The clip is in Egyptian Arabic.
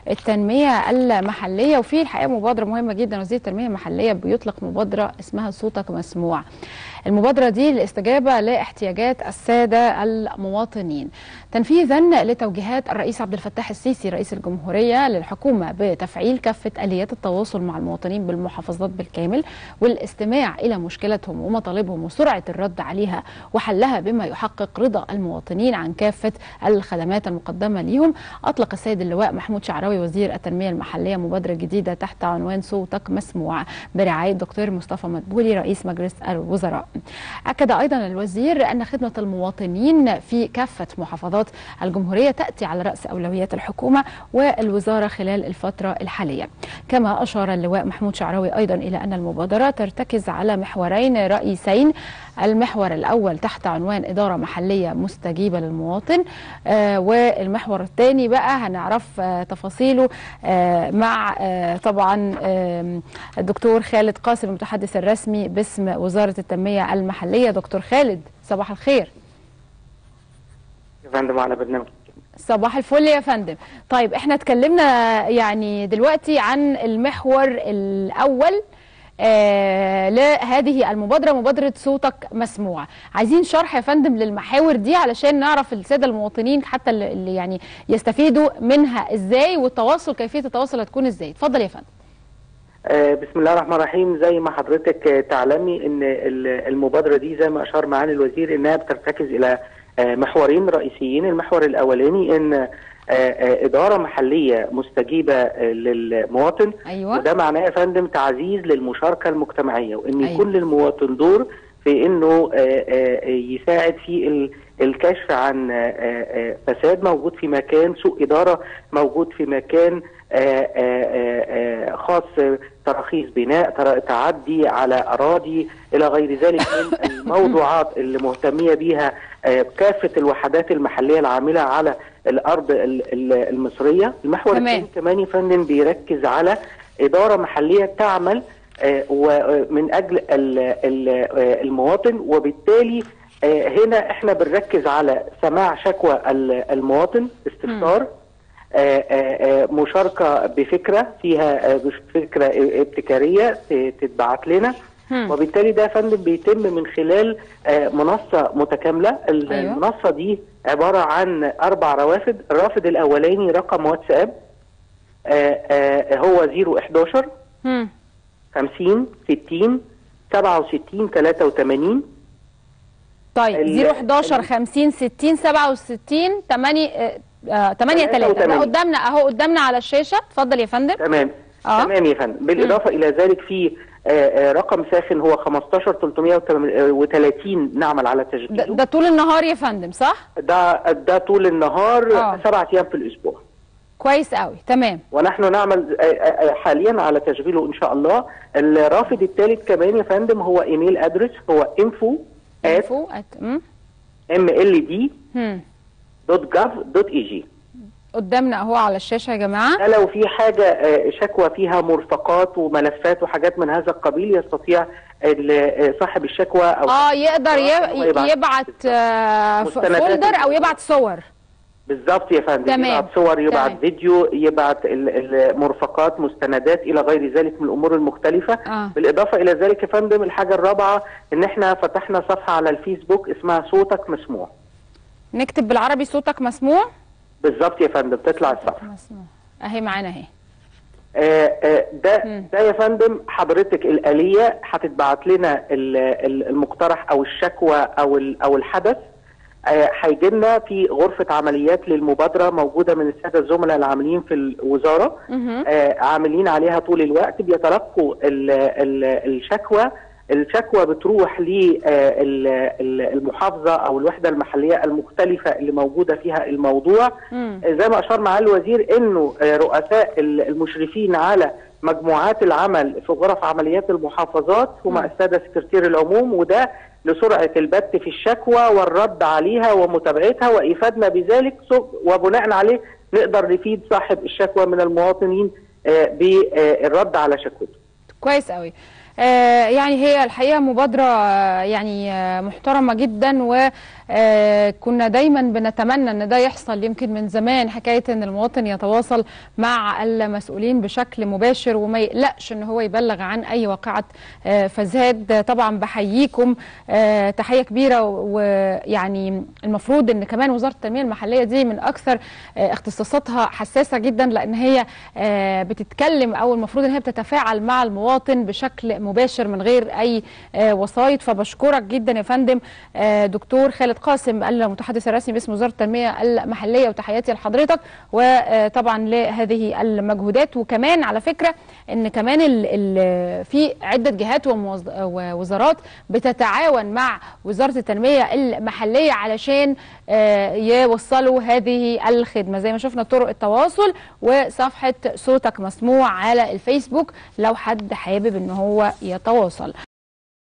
التنميه المحليه وفي الحقيقه مبادره مهمه جدا وزير التنميه المحليه بيطلق مبادره اسمها صوتك مسموع المبادرة دي للاستجابة لاحتياجات السادة المواطنين تنفيذا لتوجيهات الرئيس عبد الفتاح السيسي رئيس الجمهورية للحكومة بتفعيل كافة آليات التواصل مع المواطنين بالمحافظات بالكامل والاستماع إلى مشكلتهم ومطالبهم وسرعة الرد عليها وحلها بما يحقق رضا المواطنين عن كافة الخدمات المقدمة ليهم أطلق السيد اللواء محمود شعراوي وزير التنمية المحلية مبادرة جديدة تحت عنوان صوتك مسموع برعاية دكتور مصطفى مدبولي رئيس مجلس الوزراء أكد أيضا الوزير أن خدمة المواطنين في كافة محافظات الجمهورية تأتي على رأس أولويات الحكومة والوزارة خلال الفترة الحالية كما أشار اللواء محمود شعراوي أيضا إلى أن المبادرة ترتكز على محورين رئيسين المحور الأول تحت عنوان إدارة محلية مستجيبة للمواطن آه والمحور الثاني بقى هنعرف آه تفاصيله آه مع آه طبعا آه الدكتور خالد قاسم المتحدث الرسمي باسم وزارة التنمية المحلية دكتور خالد صباح الخير يا فندم على برنامج صباح الفل يا فندم طيب احنا اتكلمنا يعني دلوقتي عن المحور الأول آه لهذه المبادرة مبادرة صوتك مسموع عايزين شرح يا فندم للمحاور دي علشان نعرف السادة المواطنين حتى اللي يعني يستفيدوا منها ازاي والتواصل كيفية التواصل هتكون ازاي اتفضل يا فندم آه بسم الله الرحمن الرحيم زي ما حضرتك تعلمي ان المبادرة دي زي ما اشار معالي الوزير انها بترتكز الى آه محورين رئيسيين المحور الاولاني ان إدارة محلية مستجيبة للمواطن أيوة. وده معناه يا فندم تعزيز للمشاركة المجتمعية وإن أيوة. يكون للمواطن دور في إنه يساعد في الكشف عن فساد موجود في مكان سوء إدارة موجود في مكان خاص تراخيص بناء تعدي على أراضي إلى غير ذلك من الموضوعات اللي مهتمية بيها كافة الوحدات المحلية العاملة على الارض المصريه المحور الثاني كمان يا فندم بيركز على اداره محليه تعمل ومن اجل المواطن وبالتالي هنا احنا بنركز على سماع شكوى المواطن استفسار مشاركه بفكره فيها فكره ابتكاريه تتبعت لنا وبالتالي ده يا فندم بيتم من خلال منصه متكامله المنصه دي عباره عن اربع روافد الرافد الاولاني رقم واتساب هو 011 50 60 67 83 طيب 011 50 60 67 8 8 3 ده قدامنا اهو قدامنا على الشاشه اتفضل يا فندم تمام آه. تمام يا فندم بالاضافه مم. الى ذلك في آه رقم ساخن هو 15 330 نعمل على تسجيله ده, ده طول النهار يا فندم صح؟ ده ده طول النهار آه. سبعة ايام في الاسبوع كويس قوي تمام ونحن نعمل حاليا على تشغيله ان شاء الله الرافد الثالث كمان يا فندم هو ايميل ادرس هو info info at ام ال دي دوت جاف دوت اي جي قدامنا اهو على الشاشه يا جماعه لو في حاجه شكوى فيها مرفقات وملفات وحاجات من هذا القبيل يستطيع صاحب الشكوى او اه يقدر يبعت, يبعت فولدر او يبعت صور بالظبط يا فندم تمام. يبعت صور يبعت تمام. فيديو يبعت المرفقات مستندات الى غير ذلك من الامور المختلفه آه. بالاضافه الى ذلك يا فندم الحاجه الرابعه ان احنا فتحنا صفحه على الفيسبوك اسمها صوتك مسموع نكتب بالعربي صوتك مسموع بالظبط يا فندم تطلع الصفحه مسموع اهي معانا اهي ده ده يا فندم حضرتك الآلية هتتبعت لنا المقترح أو الشكوى أو أو الحدث هيجي لنا في غرفة عمليات للمبادرة موجودة من السادة الزملاء العاملين في الوزارة عاملين عليها طول الوقت بيتلقوا ال ال الشكوى الشكوى بتروح للمحافظه او الوحده المحليه المختلفه اللي موجوده فيها الموضوع مم. زي ما اشار معالي الوزير انه رؤساء المشرفين على مجموعات العمل في غرف عمليات المحافظات هم الساده سكرتير العموم وده لسرعه البت في الشكوى والرد عليها ومتابعتها وافادنا بذلك وبناء عليه نقدر نفيد صاحب الشكوى من المواطنين بالرد على شكوته. كويس قوي. آه، يعني هي الحقيقه مبادره آه، يعني آه، محترمه جدا وكنا دايما بنتمنى ان ده يحصل يمكن من زمان حكايه ان المواطن يتواصل مع المسؤولين بشكل مباشر وما يقلقش ان هو يبلغ عن اي واقعه آه، فساد طبعا بحييكم آه، تحيه كبيره ويعني المفروض ان كمان وزاره التنميه المحليه دي من اكثر آه، اختصاصاتها حساسه جدا لان هي آه، بتتكلم او المفروض ان هي بتتفاعل مع المواطن بشكل مباشر من غير اي آه، وسايط فبشكرك جدا يا فندم آه، دكتور خالد قاسم المتحدث الرسمي باسم وزاره التنميه المحليه وتحياتي لحضرتك وطبعا لهذه المجهودات وكمان على فكره ان كمان ال ال في عده جهات وموز- ووزارات بتتعاون مع وزاره التنميه المحليه علشان آه، يوصلوا هذه الخدمه زي ما شفنا طرق التواصل وصفحه صوتك مسموع على الفيسبوك لو حد حابب ان هو يتواصل